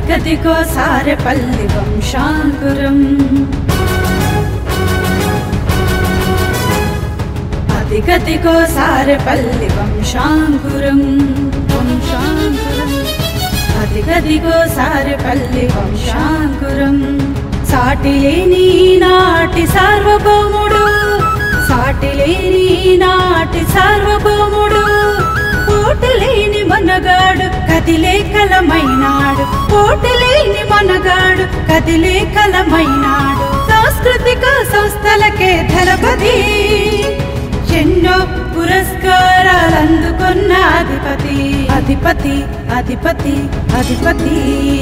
అదిగదిగో సారెపల్లి వంశాంకురం అదిగదిగో సారెపల్లి వంశాంకురం వంశాంకురం అదిగదిగో సారెపల్లి వంశాంకురం సాటి లేని నాటి సార్వభౌముడు సాటి లేని నాటి సార్వభౌముడు పోటు లేని మనగాడు కదిలే కలమైనాడు పోటు లేని మనగాడు కదిలే కలమైనాడు సాంస్కృతిక సంస్థలకే ధరపతి ఎన్నో పురస్కారాలు అందుకున్న అధిపతి అధిపతి అధిపతి అధిపతి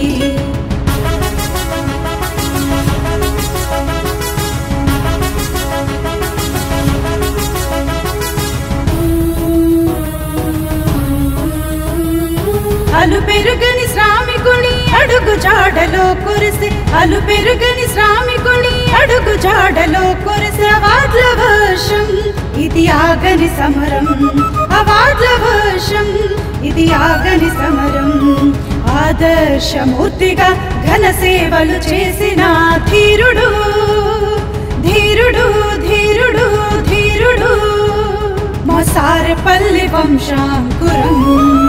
అలు పెరుగని శ్రామికుని అడుగు జాడలో కురిసి అలు పెరుగని శ్రామికుని అడుగు జాడలో కురిసి అవార్ల వర్షం ఇది ఆగని సమరం అవార్ల వర్షం ఇది ఆగని సమరం ఆదర్శమూర్తిగా ఘన సేవలు చేసిన ధీరుడు ధీరుడు ధీరుడు ధీరుడు మా సారెపల్లి వంశాంకురం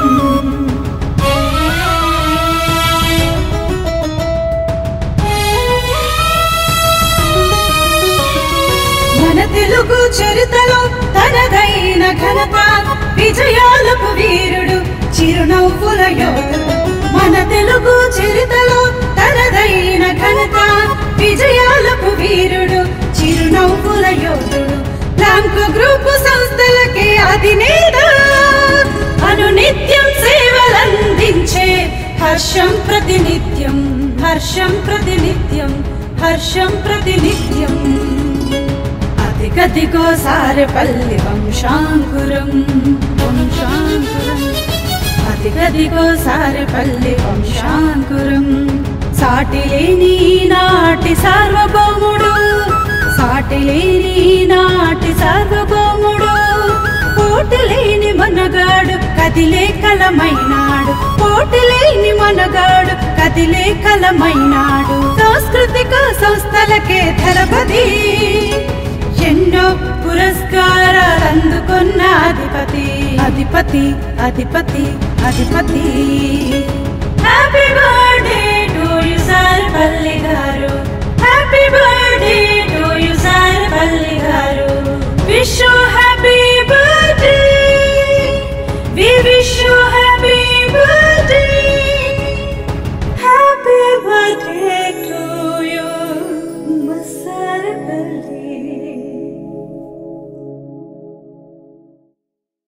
మన తెలుగు చరితలో తనదైన ఘనత విజయాలకు వీరుడు చిరునవ్వుల యోధుడు మన తెలుగు చరితలో తనదైన ఘనత విజయాలకు వీరుడు చిరునవ్వుల యోధుడు బ్లాంక్ గ్రూపు సంస్థలకే అధినేత అనునిత్యం సేవలందించే హర్షం ప్రతినిత్యం హర్షం ప్రతినిత్యం హర్షం ప్రతినిత్యం అదిగదిగో సారెపల్లి వంశాంకురం వంశాంకురం అదిగదిగో సారెపల్లి వంశాంకురం సాటి లేని నాటి సార్వభౌముడు సాటి లేని నాటి సార్వభౌముడు పోటు లేని మనగాడు కదిలే కలమైనాడు పోటు లేని మనగాడు కదిలే కలమైనాడు సాంస్కృతిక సంస్థలకే ధరపతి ఎన్నో పురస్కారాలు అందుకున్న అధిపతి అధిపతి అధిపతి అధిపతి happy birthday to you sir పల్లి గారు happy birthday to you sir పల్లి గారు విష్